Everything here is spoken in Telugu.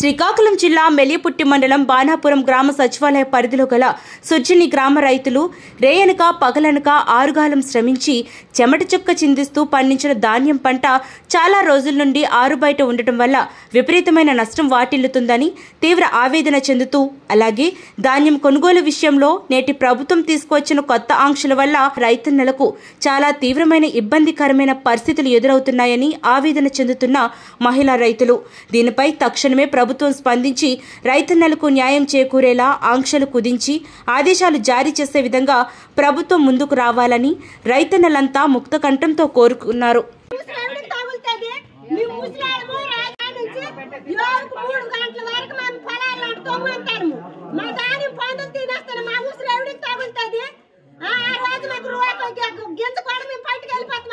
శ్రీకాకుళం జిల్లా మెలిపుట్టి మండలం బాణాపురం గ్రామ సచివాలయ పరిధిలో గల సుర్జిని గ్రామ రైతులు రేయనక పగలనక ఆరుగాలం శ్రమించి చెమట చుక్క చిందిస్తూ పండించిన ధాన్యం పంట చాలా రోజుల నుండి ఆరుబయట ఉండటం వల్ల విపరీతమైన నష్టం వాటిల్లుతుందని తీవ్ర ఆవేదన చెందుతూ అలాగే ధాన్యం కొనుగోలు విషయంలో నేటి ప్రభుత్వం తీసుకువచ్చిన కొత్త ఆంక్షల వల్ల రైతన్నలకు చాలా తీవ్రమైన ఇబ్బందికరమైన పరిస్థితులు ఎదురవుతున్నాయని ఆవేదన చెందుతున్న మహిళా రైతులు దీనిపై తక్షణమే ప్రభుత్వం స్పందించి రైతన్నలకు న్యాయం చేకూరేలా ఆంక్షలు కుదించి ఆదేశాలు జారీ చేసే విధంగా ప్రభుత్వం ముందుకు రావాలని రైతన్నలంతా ముక్త కంఠంతో కోరుకున్నారు ముసలావిడికి తగులుతుంది మేము ముసలాడము రాజా నుంచి యోగకు మూడు గంటల వరకు మేము పొలాలు అంటూ తొమ్మంటారు మా దాని పందులు తినేస్తాను మా ముసలావిడికి తగులుతుంది ఆ ఆ రోజు మాకు రోజు గింజ కూడా మేము బయటకు వెళ్ళిపోతాం